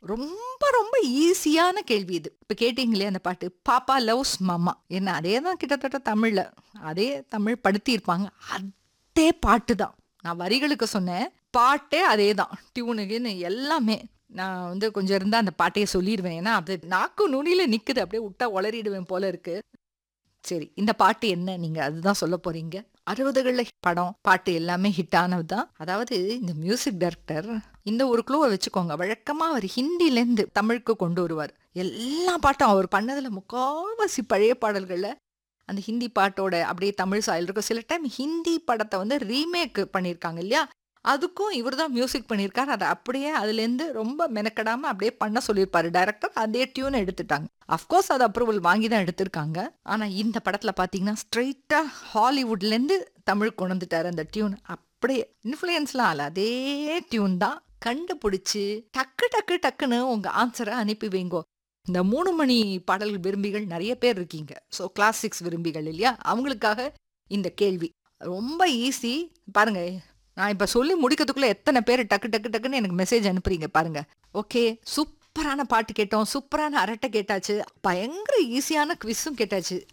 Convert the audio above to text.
ரொம்ப ரொம்ப ஈஸியான கேள்வி இது இப்ப கேட்டீங்களே அந்த பாட்டு பாப்பா லவ்ஸ் மாமா என்ன அதே தான் கிட்டத்தட்ட தமிழ்ல அதே தமிழ் படுத்தி இருப்பாங்க அதே பாட்டு தான் நான் வரிகளுக்கு சொன்னேன் பாட்டே அதே தான் டியூனுக்குன்னு எல்லாமே நான் வந்து கொஞ்சம் இருந்தா அந்த பாட்டையே சொல்லிடுவேன் ஏன்னா அது நாக்கு நுனியில நிக்குது அப்படியே விட்டா உளறிடுவேன் போல இருக்கு சரி இந்த பாட்டு என்ன நீங்க அதுதான் சொல்ல போறீங்க அறுபதுகளில் படம் பாட்டு எல்லாமே ஹிட் ஆனது தான் அதாவது இந்த மியூசிக் டைரக்டர் இந்த ஒரு க்ளூவை வச்சுக்கோங்க வழக்கமா அவர் ஹிந்திலேருந்து தமிழுக்கு கொண்டு வருவார் எல்லா பாட்டும் அவர் பண்ணதுல முக்கால்வாசி பழைய பாடல்கள்ல அந்த ஹிந்தி பாட்டோட அப்படியே தமிழ் சாயல் இருக்கும் சில டைம் ஹிந்தி படத்தை வந்து ரீமேக் பண்ணியிருக்காங்க இல்லையா அதுக்கும் இவர் தான் மியூசிக் பண்ணியிருக்காரு அதை அப்படியே அதுலேருந்து ரொம்ப மெனக்கடாம அப்படியே பண்ண சொல்லியிருப்பாரு டைரக்டர் அதே டியூனை எடுத்துட்டாங்க அஃப்கோர்ஸ் அது அப்ரூவல் வாங்கி தான் எடுத்திருக்காங்க ஆனால் இந்த படத்தில் பார்த்தீங்கன்னா ஸ்ட்ரெயிட்டாக ஹாலிவுட்லேருந்து தமிழ் கொண்டு வந்துட்டாரு அந்த டியூன் அப்படியே இன்ஃப்ளூயன்ஸ்லாம் ஆகல அதே டியூன் தான் கண்டுபிடிச்சி டக்கு டக்கு டக்குன்னு உங்கள் ஆன்சரை அனுப்பி வைங்கோ இந்த மூணு மணி பாடல்கள் விரும்பிகள் நிறைய பேர் இருக்கீங்க ஸோ கிளாசிக்ஸ் விரும்பிகள் இல்லையா அவங்களுக்காக இந்த கேள்வி ரொம்ப ஈஸி பாருங்க நான் இப்போ சொல்லி முடிக்கிறதுக்குள்ள எத்தனை பேர் டக்கு டக்கு டக்குன்னு எனக்கு மெசேஜ் அனுப்புறீங்க பாருங்க ஓகே சூப்பரான பாட்டு கேட்டோம் சூப்பரான அரட்டை கேட்டாச்சு பயங்கர ஈஸியான குவிஸும் கேட்டாச்சு